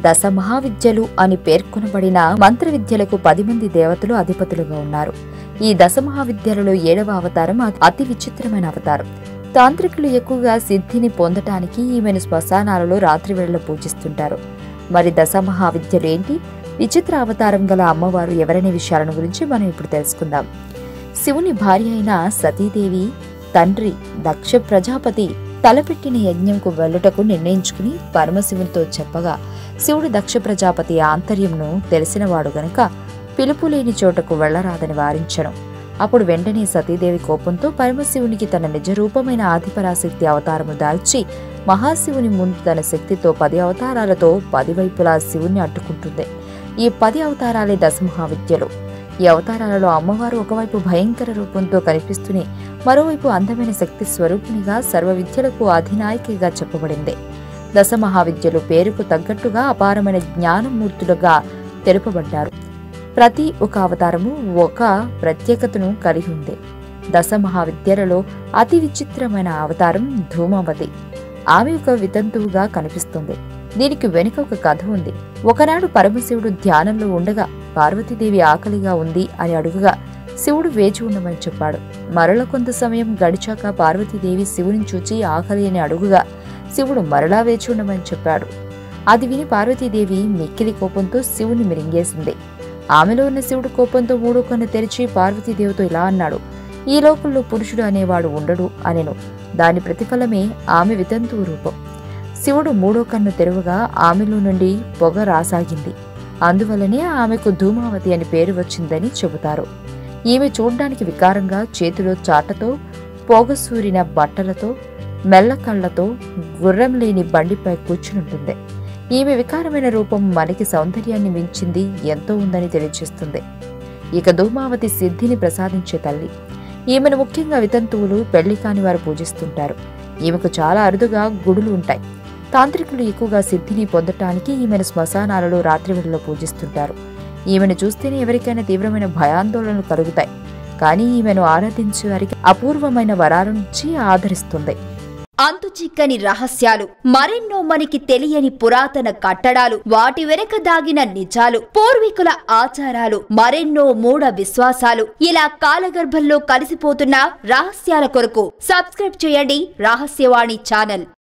దశ మహావిద్యలు అని పేర్కొనబడిన మంత్ర విద్యలకు పది మంది దేవతలు అధిపతులుగా ఉన్నారు ఈ దశ మహావిద్యలలో ఏడవ అవతారం అ- అతి విచిత్రమైన అవతారం తాంత్రికులు ఎక్కువగా సిద్ధిని పొందటానికి ఈమెను శ్మశానాలలో రాత్రి వేళలో పూజిస్తుంటారు మరి దశ మహావిద్యలు ఏంటి విచిత్ర అవతారం గల అమ్మవారు ఎవరనే విషయాలను గురించి మనం ఇప్పుడు తెలుసుకుందాం శివుని భార్య అయిన సతీదేవి తండ్రి దక్ష ప్రజాపతి తలపెట్టిన యజ్ఞంకు వెళ్ళుటకు నిర్ణయించుకుని పరమశివునితో చెప్పగా శివుడు దక్ష ప్రజాపతి ఆంతర్యంను తెలిసినవాడు గనుక పిలుపు లేని చోటకు వెళ్లరాదని వారించను అప్పుడు వెంటనే సతీదేవి కోపంతో పరమశివునికి తన నిజ రూపమైన ఆదిపరాశక్తి అవతారము దాల్చి మహాశివుని ముందు తన శక్తితో పది అవతారాలతో పది వైపులా శివుణ్ణి అడ్డుకుంటుంది ఈ పది అవతారాలే దశమహావిద్యలు ఈ అవతారాలలో అమ్మవారు ఒకవైపు భయంకర రూపంతో కనిపిస్తూనే మరోవైపు అందమైన శక్తి స్వరూపిణిగా సర్వ విద్యలకు అధినాయకిగా చెప్పబడింది దశ మహావిద్యలు పేరుకు తగ్గట్టుగా అపారమైన జ్ఞానమూర్తులుగా తెలుపబడ్డారు ప్రతి ఒక అవతారము ఒక ప్రత్యేకతను కలిగి ఉంది దశ మహావిద్యలలో అతి విచిత్రమైన అవతారం ధూమావతి ఆమె ఒక వితంతువుగా కనిపిస్తుంది దీనికి వెనుక ఒక కథ ఉంది ఒకనాడు పరమశివుడు ధ్యానంలో ఉండగా పార్వతీదేవి ఆకలిగా ఉంది అని అడుగుగా శివుడు వేచి ఉండమని చెప్పాడు మరల కొంత సమయం గడిచాక పార్వతీదేవి శివుని చూచి ఆకలి అని అడుగుగా శివుడు మరలా వేచి ఉండమని చెప్పాడు అది విని పార్వతీదేవి మిక్కిలి కోపంతో శివుని మిరింగేసింది ఆమెలో ఉన్న శివుడు కోపంతో మూడో కన్ను తెరిచి పార్వతీదేవితో ఇలా అన్నాడు ఈ లోకంలో పురుషుడు అనేవాడు ఉండడు అనెను దాని ప్రతిఫలమే ఆమె వితంతువు రూపం శివుడు మూడో కన్ను తెరువగా ఆమెలో నుండి పొగ రాసాగింది అందువల్లనే ఆమెకు ధూమావతి అని పేరు వచ్చిందని చెబుతారు ఈమె చూడ్డానికి వికారంగా చేతిలో చాటతో పోగసూరిన బట్టలతో మెల్లకళ్లతో గుర్రం లేని బండిపై కూర్చునుంటుంది ఈమె వికారమైన రూపం మనకి సౌందర్యాన్ని మించింది ఎంతో ఉందని తెలియజేస్తుంది ఇక ధూమావతి సిద్ధిని ప్రసాదించే తల్లి ఈమెను ముఖ్యంగా వితంతువులు పెళ్లి కాని వారు పూజిస్తుంటారు ఈమెకు చాలా అరుదుగా గుడులు ఉంటాయి తాంత్రికులు ఎక్కువగా సిద్ధిని పొందటానికి ఈమెను శ్మశానాలలో రాత్రివేళలో పూజిస్తుంటారు ఈమెను చూస్తేనే ఎవరికైనా తీవ్రమైన భయాందోళనలు కలుగుతాయి కానీ ఈమెను ఆరాధించే వారికి అపూర్వమైన వరాల నుంచి ఆదరిస్తుంది అంతు చిక్కని రహస్యాలు మరెన్నో మనకి తెలియని పురాతన కట్టడాలు వాటి వెనక దాగిన నిజాలు పూర్వీకుల ఆచారాలు మరెన్నో మూఢ విశ్వాసాలు ఇలా కాలగర్భంలో కలిసిపోతున్న రహస్యాల కొరకు సబ్స్క్రైబ్ చేయండి రహస్యవాణి ఛానల్